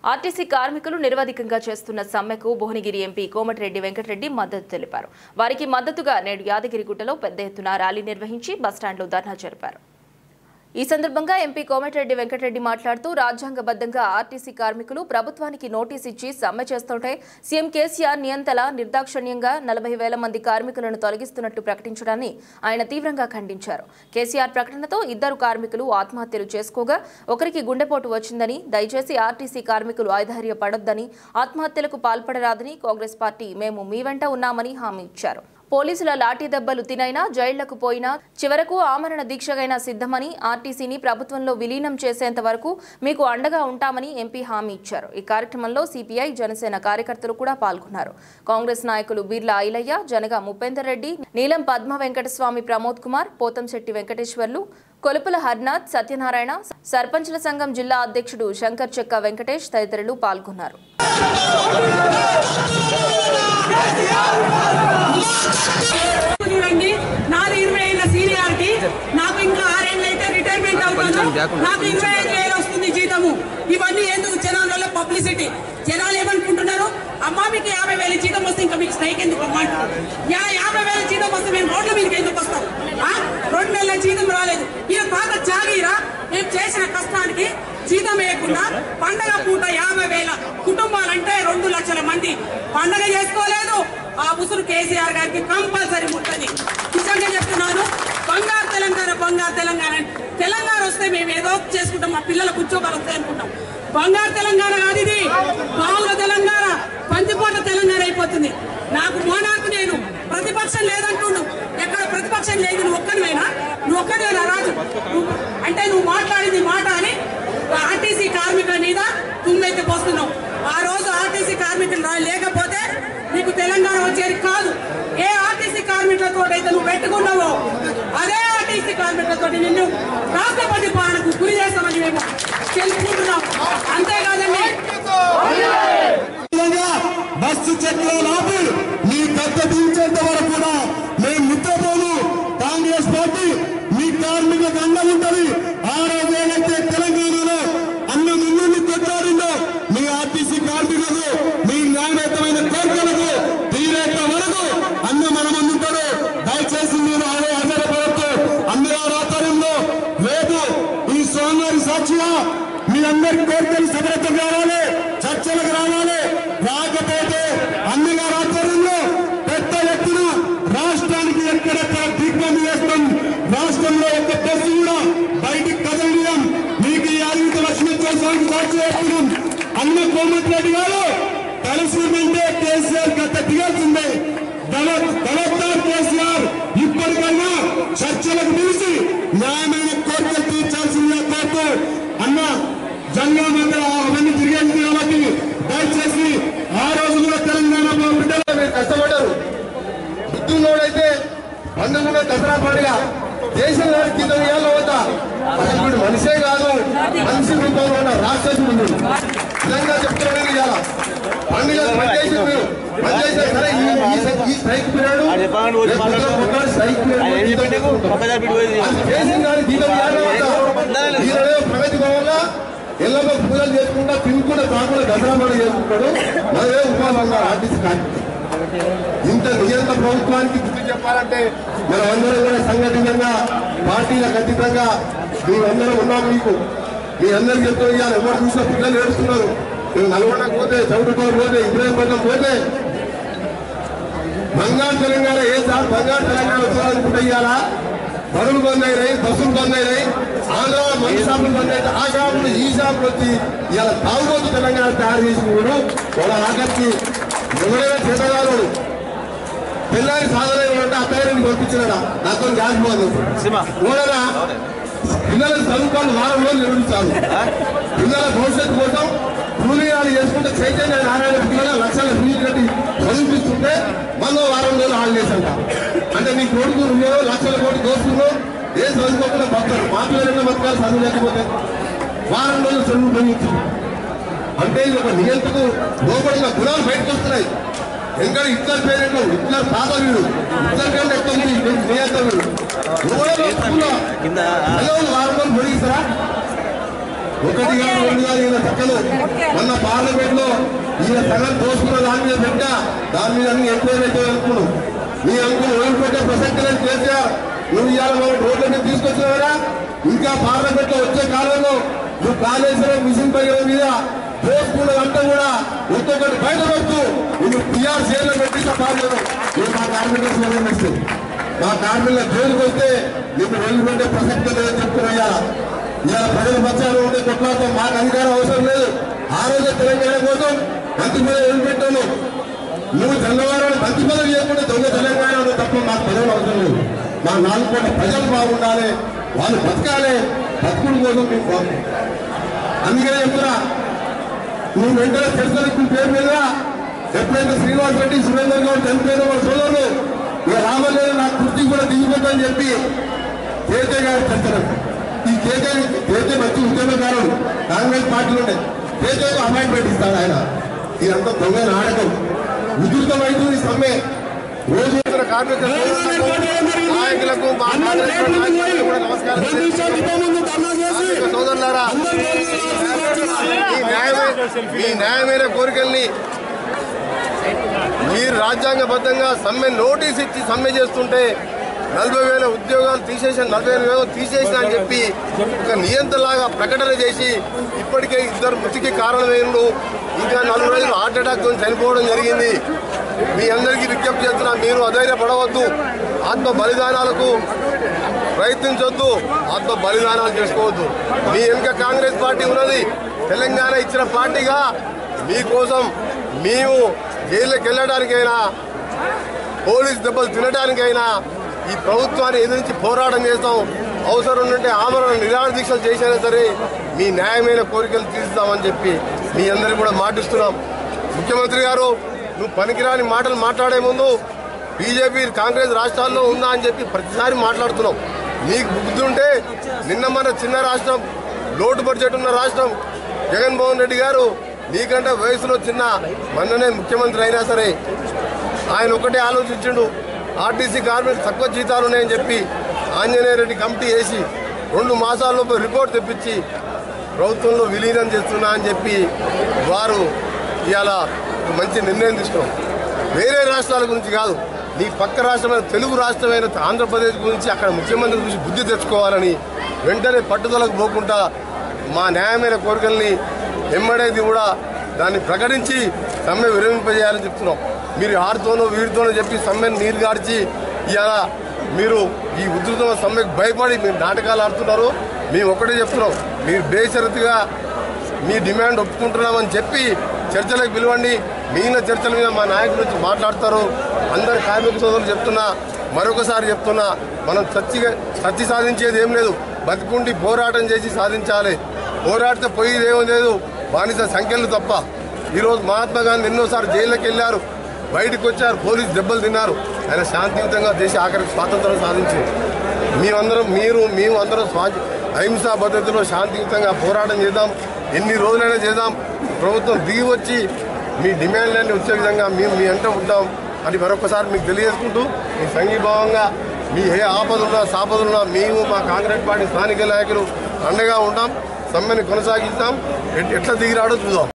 RTC కార్మికులు నిరవధికంగా చేస్తున్న సమ్మెకు భువనగిరి ఎంపీ కోమటిరెడ్డి వెంకటరెడ్డి మద్దతు తెలిపారు వారికి మద్దతుగా నేడు యాదగిరిగుట్టలో పెద్ద ఎత్తున ర్యాలీ నిర్వహించి బస్టాండ్లో ధర్నా జరిపారు ఈ సందర్భంగా ఎంపీ కోమటిరెడ్డి వెంకటరెడ్డి మాట్లాడుతూ రాజ్యాంగబద్ధంగా ఆర్టీసీ కార్మికులు ప్రభుత్వానికి నోటీస్ ఇచ్చి సమ్మె చేస్తుంటే సీఎం కేసీఆర్ నియంతల నిర్దాక్షణ్యంగా నలభై వేల మంది కార్మికులను తొలగిస్తున్నట్టు ప్రకటించడాన్ని ఆయన తీవ్రంగా ఖండించారు కేసీఆర్ ప్రకటనతో ఇద్దరు కార్మికులు ఆత్మహత్యలు చేసుకోగా ఒకరికి గుండెపోటు వచ్చిందని దయచేసి ఆర్టీసీ కార్మికులు ఐధైర్యపడొద్దని ఆత్మహత్యలకు పాల్పడరాదని కాంగ్రెస్ పార్టీ మేము మీ వెంట ఉన్నామని హామీ ఇచ్చారు పోలీసుల లాఠీ దెబ్బలు తినైనా జైళ్లకు పోయినా చివరకు ఆమరణ దీక్షగైనా సిద్ధమని ఆర్టీసీని ప్రభుత్వంలో విలీనం చేసేంత వరకు మీకు అండగా ఉంటామని ఎంపీ హామీ ఇచ్చారు ఈ కార్యక్రమంలో సిపిఐ జనసేన కార్యకర్తలు కూడా పాల్గొన్నారు కాంగ్రెస్ నాయకులు బీర్లా ఐలయ్య జనగా ముపేందర్ రెడ్డి నీలం పద్మ వెంకటస్వామి ప్రమోద్ కుమార్ పోతంశెట్టి వెంకటేశ్వర్లు కొలుపుల హర్నాథ్ సత్యనారాయణ సర్పంచుల సంఘం జిల్లా అధ్యక్షుడు శంకర్ చెక్క వెంకటేష్ తదితరులు పాల్గొన్నారు చూడండి నాది ఇరవై ఏళ్ళ సీనియారిటీ నాకు ఇంకా ఆరేళ్ళు అయితే రిటైర్మెంట్ అవుతాను నాకు ఇరవై ఐదు వేలు వస్తుంది జీతము ఇవన్నీ ఎందుకు జనాల పబ్లిసిటీ జనాలు ఏమనుకుంటున్నారు అమ్మా మీకు యాభై వేలు జీతం వస్తే ఇంకా మీకు స్ట్రైక్ ఎందుకు అమ్మా అంటారు. యా యాభై వేల జీతం వస్తే మేము రోడ్ల మీదకి ఎందుకు వస్తాం ఆ? రెండు నెలల జీతం రాలేదు ఈయన పాత జాగీరా మేము చేసిన కష్టానికి జీతం వేయకుండా పండగ పూట యాభై వేల కుటుంబాలంటే రెండు లక్షల మంది పండగ చేసుకోలేదు ఆ ఉసురు కేసీఆర్ గారికి కంపల్సరీ ఉంటుంది నిజంగా చెప్తున్నాను బంగారు తెలంగాణ బంగారు తెలంగాణ అని. తెలంగాణ వస్తే మేము ఏదో చేసుకుంటాం మా పిల్లలకు ఉద్యోగాలు వస్తాయి అనుకుంటాం బంగారు తెలంగాణ కాదు ఇది బావుల తెలంగాణ పంచిపోట తెలంగాణ అయిపోతుంది నాకు మోనాకు నేను ప్రతిపక్షం లేదంటుండు ఎక్కడ ప్రతిపక్షం లేదు నువ్వు ఒక్కడివేనా నువ్వు ఒక్కడివేనా రాజు నువ్వు అంటే నువ్వు మాట్లాడింది మాట అని ఆర్టీసీ కార్మికుల మీద తుమ్మెత్తి పోస్తున్నావు ఆ రోజు ఆర్టీసీ కార్మికులు రా- లేకపోతే నీకు తెలంగాణ వచ్చేది కాదు ఏ ఆర్టీసీ కార్మికులతో అయితే నువ్వు పెట్టుకున్నావో అదే ఆర్టీసీ కార్మికులతో నిన్ను రాష్ట్రపతి పాలనకు గురి చేస్తామని మేము తెలుసుకుంటున్నాం అంతేకాదండి విధంగా బస్సు చెట్లు ఆపి మీ గద్ద దించేంత వరకు కూడా మేము నిద్రపోను కాంగ్రెస్ పార్టీ మీ కార్మికులకు అండగా ఉంటది ఆ రోజు ఏదైతే తెలంగాణలో అన్న ముందు కొట్లాడిందో మీ ఆర్టీసీ కార్మికులకు మీ న్యాయయుతమైన కోరికలకు తీరేంత వరకు అన్న మన ముందు ఉంటాడు దయచేసి మీరు అదే ఆధారపడద్దు అన్నగారి ఆధ్వర్యంలో రేపు ఈ సోమవారి సాక్షిగా మీ అందరి కోరికలు సఫలతం కావాలి చర్చలకు రావాలి రాకపోతే అన్నగారి ఆధ్వర్యంలో పెద్ద ఎత్తున రాష్ట్రానికి ఎక్కడెక్కడ దిగ్బంధి చేస్తాం రాష్ట్రంలో ఒక్క బస్సు కూడా బయటికి కదలడం మీకు ఈ ఆయుధ లక్ష్మీ కోసం సాక్షి చేస్తున్నాం అన్న కోమటిరెడ్డి గారు కలిసిందంటే కేసీఆర్ గత దిగాల్సిందే కలెక్టర్ కేసీఆర్ ఇప్పటికైనా చర్చలకు పిలిచి న్యాయమైన కోరికలు తీర్చాల్సిందిగా కోరుతూ అన్న జంగా మందిర అవన్నీ తిరిగేది కాబట్టి దయచేసి ఆ రోజు కూడా తెలంగాణ బిడ్డలు మీరు కష్టపడ్డారు బుద్ధున్నోడైతే పండుగ దసరా పండుగ దేశం నాడు కింద ఏళ్ళ వద్ద అసలు వీడు మనిషే కాదు మనిషి రూపంలో ఉన్న రాక్షసుడు నిజంగా చెప్తున్నాను ఇవాళ పండుగ పనిచేసి మీరు పనిచేసే సరే ఈ- ఈ- ఈ స్ట్రైక్ పీరియడ్ స్ట్రైక్ పీరియడ్ అది చేసిన దానికి జీతం ఇవ్వాలి వద్దా? ఈయననే ప్రగతి భవన్లో ఎల్లమ్మ పూజలు చేసుకుంటా తినుకుంటా తాకుండా దసరా పండుగ చేసుకుంటాడు మనమే ఉపాధి ఆర్టీసీ కార్మికులు ఇంత నియంత్ర ప్రభుత్వానికి బుద్ధి చెప్పాలంటే మనం అందరం కూడా సంఘటితంగా పార్టీలకు అతీతంగా మేమందరం ఉన్నాం మీకు మీ అందరికి చెప్తూ ఇవాళ ఎవరు చూసినా పిల్లలు ఏడుస్తున్నారు మేము నల్గొండకు పోతే చౌటుకోలు పోతే ఇబ్రాహీంపట్నం పోతే బంగారు తెలంగాణ ఏ సార్ బంగారు తెలంగాణ వచ్చారనుకుంటే ఇవాళ బరువులు బంద్ అయినాయి బస్సులు బంద్ అయినాయి ఆంధ్ర మంది షాపులు బంద్ అయితే ఆ షాపులు ఈ షాపులు వచ్చి ఇవాళ తాగుబోతు తెలంగాణ తయారు చేసిన కూడా వాళ్ళ ఆఖరికి ఎవరైనా చేతగాడు పిల్లారి సాధన అంటే అత్తగారిని పంపించినాడా నాతో గ్యాస్ పోదు ఓడరా పిల్లలకు చదువుకోవాలి వారం రోజులు నిర్వహించాలి పిల్లల భవిష్యత్తు కోసం కూలీగాలు చేసుకుంటే చైతన్య నారాయణ పిల్లల లక్షల ఫీజు కట్టి చదివిపిస్తుంటే మళ్ళీ వారం రోజులు హాలిడేస్ అంట అంటే నీ కొడుకు నువ్వేమో లక్షల కోటి దోస్తున్నావు ఏం చదువుకోకుండా బతారు మా పిల్లలైనా బతకాలి చదువు లేకపోతే వారం రోజులు చదువు పోయించు అంటే ఇది ఒక నియంత్రణకు లోపడిన గుణాలు బయటకు వస్తున్నాయి ఎందుకంటే హిట్లర్ పేరెంట్ హిట్లర్ తాత వీడు హిట్లర్ కంటే ఎక్కువ ఉంది నియంత్రణ వీడు ఎవరో స్కూల్లో పిల్లలు వారం రోజులు పొడిగిస్తారా ఒకటి కాదు రెండు కాదు ఈయన చక్కలు మొన్న పార్లమెంట్ లో ఈయన సగం దోసుకున్న దాని మీద పెట్టా దాని మీద అన్ని ఎంక్వైరీ అయితే అనుకున్నాను నీ అంకులు వదిలిపెట్టే ప్రసక్తి లేదు కేసీఆర్ నువ్వు ఇవాళ మనం రోడ్ల మీద తీసుకొచ్చినావరా ఇంకా పార్లమెంట్ లో వచ్చే కాలంలో నువ్వు కాళేశ్వరం మిషన్ పైన మీద దోసుకున్నదంతా కూడా ఒక్కొక్కటి బయటపడుతూ నువ్వు టీఆర్ జైల్లో పెట్టిన బాధ్యత నువ్వు మా కార్మికులకు సోదరులు ఇస్తుంది మా కార్మికుల జైలుకి వస్తే నిన్ను వదిలిపెట్టే ప్రసక్తి లేదని చెప్తున్నా ఇలా ప్రజల పక్షాలు ఉండే కొట్లాడటం మాకు అధికారం అవసరం లేదు ఆ రోజే తెలంగాణ కోసం మంత్రి పదవి వదిలిపెట్టాను నువ్వు తెల్లవారు మంత్రి పదవి చేయకుండా దొంగ తెలంగాణ ఉంది తప్ప మాకు పదవులు అవసరం లేదు మా నాలుగు కోట్ల ప్రజలు బాగుండాలి వాళ్ళు బతకాలి బతుకుడు కోసం మేము బాగు అందుకనే చెప్తున్నా నువ్వు వెంటనే తెలుసు పేరు మీద ఎప్పుడైతే శ్రీనివాస్ రెడ్డి సురేందర్ గౌడ్ చనిపోయిన వాళ్ళ సోదరులు ఇక రామలేదు నాకు కుర్చీ కూడా దిగిపోతుందని చెప్పి కేకే గారు చెప్తారు ఈ కేకే కేకే మంచి ఉద్యమకారుడు కాంగ్రెస్ పార్టీలో ఉండే కేకేకు అపాయింట్మెంట్ ఇస్తాడు ఆయన ఇదంతా దొంగ నాటకం ఉధృతమైంది ఈ సమ్మె రోజు కార్మిక నాయకులకు మా కాంగ్రెస్ నాయకులకు కూడా నమస్కారం కార్మిక సోదరులారా మీ న్యాయమైన మీ న్యాయమైన కోరికల్ని మీరు రాజ్యాంగబద్ధంగా సమ్మె నోటీస్ ఇచ్చి సమ్మె చేస్తుంటే నలభై వేల ఉద్యోగాలు తీసేసి నలభై వేల ఉద్యోగాలు తీసేసిన అని చెప్పి ఒక నియంత్రణలాగా ప్రకటన చేసి ఇప్పటికే ఇద్దరు మృతికి కారణమైనడు ఇంకా నలభై రోజులు హార్ట్ అటాక్ తో చనిపోవడం జరిగింది మీ అందరికీ విజ్ఞప్తి చేస్తున్నా మీరు అధైర్యపడవద్దు ఆత్మ బలిదానాలకు ప్రయత్నించొద్దు ఆత్మ బలిదానాలు చేసుకోవద్దు మీ వెనుక కాంగ్రెస్ పార్టీ ఉన్నది తెలంగాణ ఇచ్చిన పార్టీగా మీకోసం మేము జైలుకి వెళ్ళడానికైనా పోలీస్ దెబ్బలు తినడానికైనా ఈ ప్రభుత్వాన్ని ఎదిరించి పోరాటం చేస్తాం అవసరం ఉంటే ఆమరణ నిరాహార దీక్షలు చేసినా సరే మీ న్యాయమైన కోరికలు తీరుస్తామని చెప్పి మీ అందరికీ కూడా మాటిస్తున్నాం ముఖ్యమంత్రి గారు నువ్వు పనికిరాని మాటలు మాట్లాడే ముందు బీజేపీ కాంగ్రెస్ రాష్ట్రాల్లో ఉందా అని చెప్పి ప్రతిసారి మాట్లాడుతున్నావు నీకు బుద్ధి ఉంటే నిన్న మన చిన్న రాష్ట్రం లోటు బడ్జెట్ ఉన్న రాష్ట్రం జగన్మోహన్ రెడ్డి గారు నీకంటే వయసులో చిన్న మొన్ననే ముఖ్యమంత్రి అయినా సరే ఆయన ఒకటే ఆలోచించిండు ఆర్టీసీ కార్మికులు తక్కువ జీతాలు ఉన్నాయని చెప్పి ఆంజనేయ రెడ్డి కమిటీ వేసి రెండు మాసాల్లోపు రిపోర్ట్ తెప్పించి ప్రభుత్వంలో విలీనం చేస్తున్నా అని చెప్పి వారు ఇవాళ ఒక మంచి నిర్ణయం తీసుకున్నాం వేరే రాష్ట్రాల గురించి కాదు నీ పక్క రాష్ట్రమైన తెలుగు రాష్ట్రమైన ఆంధ్రప్రదేశ్ గురించి అక్కడ ముఖ్యమంత్రి గురించి బుద్ధి తెచ్చుకోవాలని వెంటనే పట్టుదలకు పోకుండా మా న్యాయమైన కోరికల్ని వెంబడేది కూడా దాన్ని ప్రకటించి సమ్మె విరమింపజేయాలని చెప్తున్నాం మీరు ఆరుతోనో వీరితోనో చెప్పి సమ్మెను నీరు గార్చి ఇవాళ మీరు ఈ ఉధృతమైన సమ్మెకు భయపడి మీరు నాటకాలు ఆడుతున్నారు మేము ఒకటే చెప్తున్నాం మీరు బేషరతుగా మీ డిమాండ్ ఒప్పుకుంటున్నామని చెప్పి చర్చలకు పిలవండి మిగిలిన చర్చల మీద మా నాయకుల నుంచి మాట్లాడతారు అందరు కార్మిక సోదరులు చెప్తున్నా మరొకసారి చెప్తున్నా మనం చచ్చిగా చచ్చి సాధించేది ఏం లేదు బతికుండి పోరాటం చేసి సాధించాలి పోరాడితే పోయేది ఏమీ లేదు బానిస సంఖ్యలు తప్ప ఈరోజు మహాత్మా గాంధీ ఎన్నోసార్లు జైల్లోకి వెళ్ళారు బయటకు వచ్చారు పోలీసు దెబ్బలు తిన్నారు ఆయన శాంతియుతంగా దేశ ఆఖరికి స్వాతంత్రం సాధించింది మేమందరం మీరు మేము అందరం స్వా అహింసా పద్ధతిలో శాంతియుతంగా పోరాటం చేద్దాం ఎన్ని రోజులైనా చేద్దాం ప్రభుత్వం దిగి వచ్చి మీ డిమాండ్లన్నీ వచ్చే విధంగా మేము మీ అంట ఉంటాం అని మరొకసారి మీకు తెలియజేసుకుంటూ మీ సంఘీభావంగా మీ ఏ ఆపదున్నా సాపదున్నా మేము మా కాంగ్రెస్ పార్టీ స్థానిక నాయకులు అండగా ఉంటాం సమ్మెని కొనసాగిస్తాం ఎట్- ఎట్లా దిగిరాడో చూద్దాం